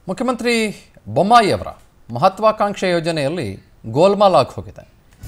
ಮುಖ್ಯಮಂತ್ರಿ ಬೊಮ್ಮಾಯಿ ಅವರ ಮಹತ್ವಾಕಾಂಕ್ಷೆ ಯೋಜನೆಯಲ್ಲಿ ಗೋಲ್ಮಾಲ್ ಆಗಿ ಹೋಗಿದೆ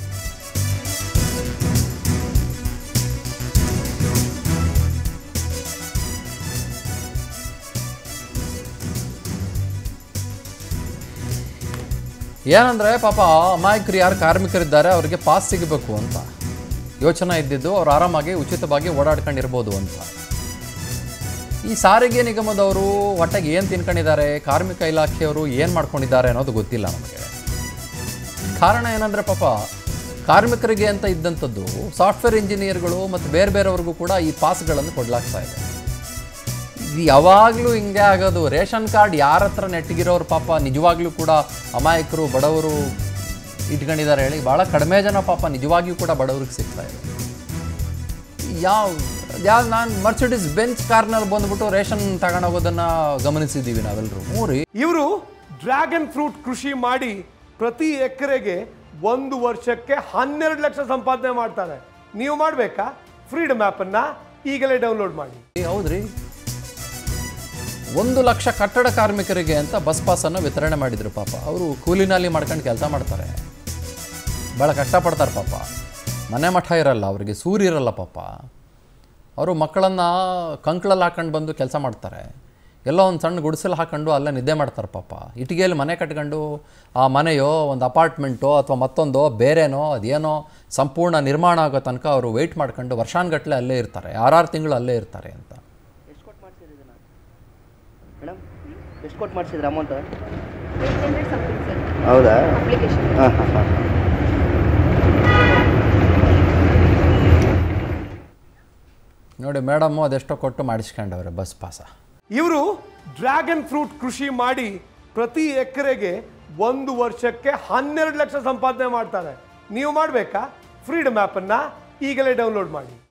ಏನಂದರೆ ಪಾಪ ಅಮಾಯಕರು ಯಾರು ಕಾರ್ಮಿಕರಿದ್ದಾರೆ ಅವರಿಗೆ ಪಾಸ್ ಸಿಗಬೇಕು ಅಂತ ಯೋಚನೆ ಇದ್ದಿದ್ದು ಅವ್ರು ಆರಾಮಾಗಿ ಉಚಿತವಾಗಿ ಓಡಾಡ್ಕೊಂಡಿರ್ಬೋದು ಅಂತ ಈ ಸಾರಿಗೆ ನಿಗಮದವರು ಹೊಟ್ಟೆಗೆ ಏನು ತಿನ್ಕೊಂಡಿದ್ದಾರೆ ಕಾರ್ಮಿಕ ಇಲಾಖೆಯವರು ಏನು ಮಾಡ್ಕೊಂಡಿದ್ದಾರೆ ಅನ್ನೋದು ಗೊತ್ತಿಲ್ಲ ನಮಗೆ ಕಾರಣ ಏನಂದರೆ ಪಾಪ ಕಾರ್ಮಿಕರಿಗೆ ಅಂತ ಇದ್ದಂಥದ್ದು ಸಾಫ್ಟ್ವೇರ್ ಇಂಜಿನಿಯರ್ಗಳು ಮತ್ತು ಬೇರೆ ಬೇರೆಯವ್ರಿಗೂ ಕೂಡ ಈ ಪಾಸ್ಗಳನ್ನು ಕೊಡಲಾಗ್ತಾ ಇದೆ ಇದು ಯಾವಾಗಲೂ ಹಿಂಗೆ ಆಗೋದು ರೇಷನ್ ಕಾರ್ಡ್ ಯಾರ ಹತ್ರ ನೆಟ್ಟಿಗಿರೋರು ಪಾಪ ನಿಜವಾಗ್ಲೂ ಕೂಡ ಅಮಾಯಕರು ಬಡವರು ಇಟ್ಕೊಂಡಿದ್ದಾರೆ ಹೇಳಿ ಭಾಳ ಕಡಿಮೆ ಜನ ಪಾಪ ನಿಜವಾಗಿಯೂ ಕೂಡ ಬಡವ್ರಿಗೆ ಸಿಗ್ತಾ ಇದೆ ಯಾವ ಯಾವ ನಾನು ಮರ್ಸಿಡೀಸ್ ಬೆಂಚ್ ಕಾರ್ನಲ್ಲಿ ಬಂದ್ಬಿಟ್ಟು ರೇಷನ್ ತಗೊಂಡೋಗೋದನ್ನು ಗಮನಿಸಿದ್ದೀವಿ ನಾವೆಲ್ಲರೂ ಹ್ಞೂ ರೀ ಇವರು ಡ್ರ್ಯಾಗನ್ ಫ್ರೂಟ್ ಕೃಷಿ ಮಾಡಿ ಪ್ರತಿ ಎಕರೆಗೆ ಒಂದು ವರ್ಷಕ್ಕೆ ಹನ್ನೆರಡು ಲಕ್ಷ ಸಂಪಾದನೆ ಮಾಡ್ತಾರೆ ನೀವು ಮಾಡಬೇಕಾ ಫ್ರೀಡಮ್ ಆ್ಯಪನ್ನು ಈಗಲೇ ಡೌನ್ಲೋಡ್ ಮಾಡಿ ಹೌದ್ರಿ ಒಂದು ಲಕ್ಷ ಕಟ್ಟಡ ಕಾರ್ಮಿಕರಿಗೆ ಅಂತ ಬಸ್ ಪಾಸನ್ನು ವಿತರಣೆ ಮಾಡಿದರು ಪಾಪ ಅವರು ಕೂಲಿನಲ್ಲಿ ಮಾಡ್ಕೊಂಡು ಕೆಲಸ ಮಾಡ್ತಾರೆ ಭಾಳ ಕಷ್ಟಪಡ್ತಾರೆ ಪಾಪ ಮನೆ ಮಠ ಇರಲ್ಲ ಅವರಿಗೆ ಸೂರ್ಯ ಇರಲ್ಲ ಪಾಪ ಅವರು ಮಕ್ಕಳನ್ನು ಕಂಕ್ಳಲ್ಲಿ ಹಾಕೊಂಡು ಬಂದು ಕೆಲಸ ಮಾಡ್ತಾರೆ ಎಲ್ಲೋ ಒಂದು ಸಣ್ಣ ಗುಡಿಸಲು ಹಾಕೊಂಡು ಅಲ್ಲೇ ನಿದ್ದೆ ಮಾಡ್ತಾರೆ ಪಾಪ ಇಟ್ಟಿಗೆಯಲ್ಲಿ ಮನೆ ಕಟ್ಕೊಂಡು ಆ ಮನೆಯೋ ಒಂದು ಅಪಾರ್ಟ್ಮೆಂಟೋ ಅಥವಾ ಮತ್ತೊಂದೋ ಬೇರೆನೋ ಅದೇನೋ ಸಂಪೂರ್ಣ ನಿರ್ಮಾಣ ಆಗೋ ತನಕ ಅವರು ವೆಯ್ಟ್ ಮಾಡ್ಕೊಂಡು ವರ್ಷಾನುಗಟ್ಟಲೆ ಅಲ್ಲೇ ಇರ್ತಾರೆ ಆರಾರು ತಿಂಗಳು ಅಲ್ಲೇ ಇರ್ತಾರೆ ಅಂತ ಎಷ್ಟು ಕೊಟ್ಟು ಮಾಡಿಸಿದ್ರಿ ಇದನ್ನ ಮೇಡಮ್ ಎಷ್ಟು ಕೊಟ್ಟು ಮಾಡಿಸಿದ್ರಿ amount eight hundred something sir ಹೌದಾ ಅಪ್ಲಿಕೇಶನ್ ಹಾಂ ಹಾಂ ಹಾಂ ನೋಡಿ ಮೇಡಮ್ಮು ಅದೆಷ್ಟೋ ಕೊಟ್ಟು ಮಾಡಿಸ್ಕೊಂಡವ್ರೆ ಬಸ್ ಪಾಸ ಇವರು ಡ್ರ್ಯಾಗನ್ ಫ್ರೂಟ್ ಕೃಷಿ ಮಾಡಿ ಪ್ರತಿ ಎಕರೆಗೆ ಒಂದು ವರ್ಷಕ್ಕೆ ಹನ್ನೆರಡು ಲಕ್ಷ ಸಂಪಾದನೆ ಮಾಡ್ತಾರೆ ನೀವು ಮಾಡಬೇಕಾ ಫ್ರೀಡಮ್ ಆ್ಯಪನ್ನು ಈಗಲೇ ಡೌನ್ಲೋಡ್ ಮಾಡಿ